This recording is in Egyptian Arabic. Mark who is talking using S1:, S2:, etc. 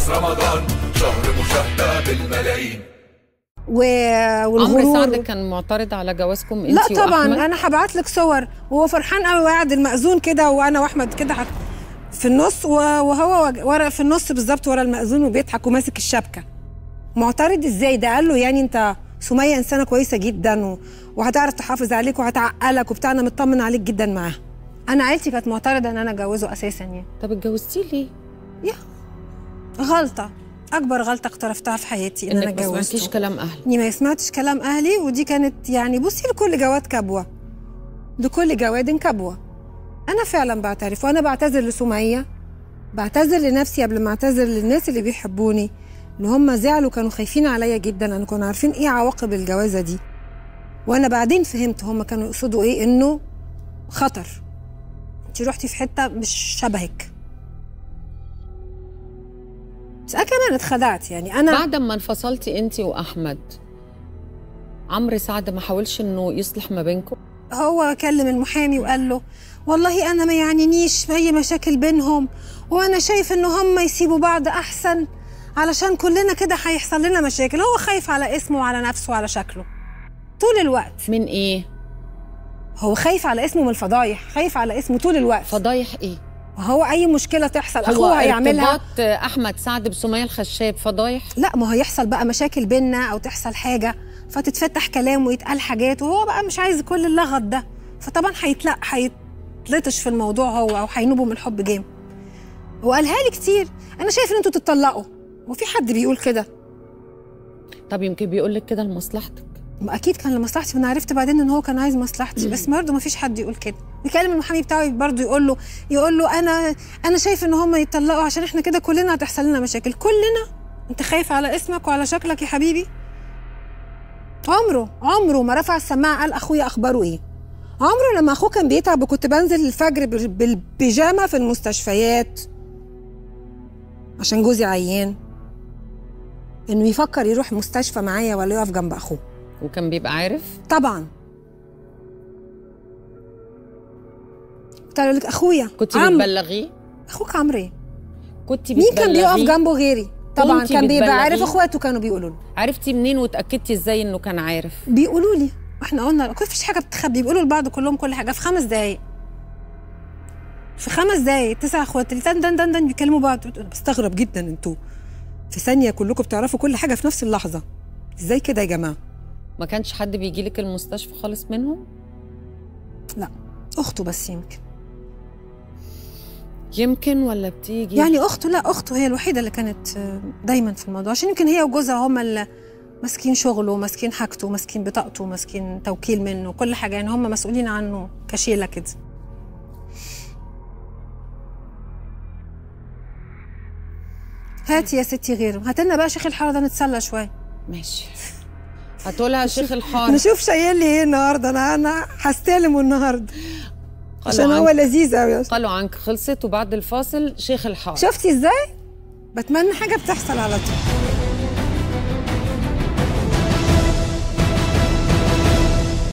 S1: فانوس رمضان شهر مشاهدة بالملايين
S2: و...
S3: عمرو
S2: والغرور
S3: سعد كان معترض على جوازكم انت
S2: لا طبعا
S3: وأحمد؟
S2: انا هبعت لك صور وهو فرحان قوي وقاعد المأذون كده وانا واحمد كده حت- في النص و- وهو وج- ورا في النص بالظبط ورا المأذون وبيضحك وماسك الشبكه معترض ازاي ده قال له يعني انت سميه انسانه كويسه جدا و... وهتعرف تحافظ عليك وهتعقلك وبتاع انا مطمن عليك جدا معاها انا عيلتي كانت معترضه ان انا اتجوزه اساسا يعني
S3: طب اتجوزتيه ليه؟
S2: غلطه اكبر غلطه اقترفتها في حياتي ان انا
S3: انك ما سمعتيش
S2: اتجوزته
S3: كلام اهلي
S2: اني ما سمعتش كلام اهلي ودي كانت يعني بصي لكل جواد كبوه لكل جواد كبوه انا فعلا بعترف وانا بعتذر لسميه بعتذر لنفسي قبل ما اعتذر للناس اللي بيحبوني اللي هم زعلوا كانوا خايفين عليا جدا لان كانوا عارفين ايه عواقب الجوازه دي وانا بعدين فهمت هم كانوا يقصدوا ايه انه خطر انت رحتي في حته مش شبهك بس انا كمان اتخدعت يعني انا
S3: بعد ما انفصلتي انت واحمد عمرو سعد ما حاولش انه يصلح ما بينكم
S2: هو كلم المحامي وقال له والله انا ما يعنينيش اي مشاكل بينهم وانا شايف ان هم يسيبوا بعض احسن علشان كلنا كده هيحصل لنا مشاكل هو خايف على اسمه وعلى نفسه وعلى شكله طول الوقت
S3: من ايه
S2: هو خايف على اسمه من الفضايح خايف على اسمه طول الوقت
S3: فضايح ايه
S2: وهو اي مشكله تحصل
S3: هو
S2: اخوه هيعملها
S3: ارتباط احمد سعد بسميه الخشاب فضايح
S2: لا ما هو هيحصل بقى مشاكل بينا او تحصل حاجه فتتفتح كلام ويتقال حاجات وهو بقى مش عايز كل اللغط ده فطبعا هيتلق هيتلطش في الموضوع هو او هينوبه من الحب جام وقالها لي كتير انا شايف ان انتوا تتطلقوا وفي حد بيقول كده
S3: طب يمكن بيقول لك كده لمصلحتك
S2: ما اكيد كان لمصلحتي ما انا عرفت بعدين ان هو كان عايز مصلحتي بس برضه ما فيش حد يقول كده يكلم المحامي بتاعه برضه يقول له يقول له انا انا شايف ان هم يتطلقوا عشان احنا كده كلنا هتحصل لنا مشاكل كلنا انت خايف على اسمك وعلى شكلك يا حبيبي عمره عمره ما رفع السماعه قال اخويا اخباره ايه عمره لما اخوه كان بيتعب وكنت بنزل الفجر بال- بالبيجامه في المستشفيات عشان جوزي عيان انه يفكر يروح مستشفى معايا ولا يقف جنب اخوه
S3: وكان بيبقى عارف
S2: طبعا قلت له لك اخويا
S3: كنت
S2: عم
S3: بتبلغيه
S2: اخوك عمرو ايه
S3: كنت
S2: مين كان بيقف
S3: بتبلغيه؟
S2: جنبه غيري طبعا
S3: كنتي
S2: كان بيبقى عارف
S3: بتبلغيه؟
S2: اخواته كانوا بيقولوا له
S3: عرفتي منين وتاكدتي ازاي انه كان عارف
S2: بيقولوا لي احنا قلنا كل فيش حاجه بتخبي بيقولوا لبعض كلهم كل حاجه في خمس دقايق في خمس دقايق تسع اخوات اللي دن دن دن دن بيكلموا بعض أنا بستغرب جدا انتوا في ثانيه كلكم بتعرفوا كل حاجه في نفس اللحظه ازاي كده يا جماعه
S3: ما كانش حد بيجي لك المستشفى خالص منهم
S2: لا اخته بس يمكن
S3: يمكن ولا بتيجي
S2: يعني اخته لا اخته هي الوحيده اللي كانت آه، دايما في الموضوع عشان يمكن هي وجوزها هما اللي ماسكين شغله ماسكين حاجته ماسكين بطاقته ماسكين توكيل منه كل حاجه يعني هم مسؤولين عنه كشيله كده هاتي يا ستي غيره هات لنا بقى شيخ الحاره ده نتسلى شويه
S3: ماشي هتقولها شيخ الحار
S2: نشوف شايل لي ايه النهارده انا انا هستلمه النهارده
S3: قالوا
S2: عشان هو
S3: عنك-
S2: لذيذ قوي
S3: قالوا عنك خلصت وبعد الفاصل شيخ الحار
S2: شفتي ازاي بتمنى حاجه بتحصل على طول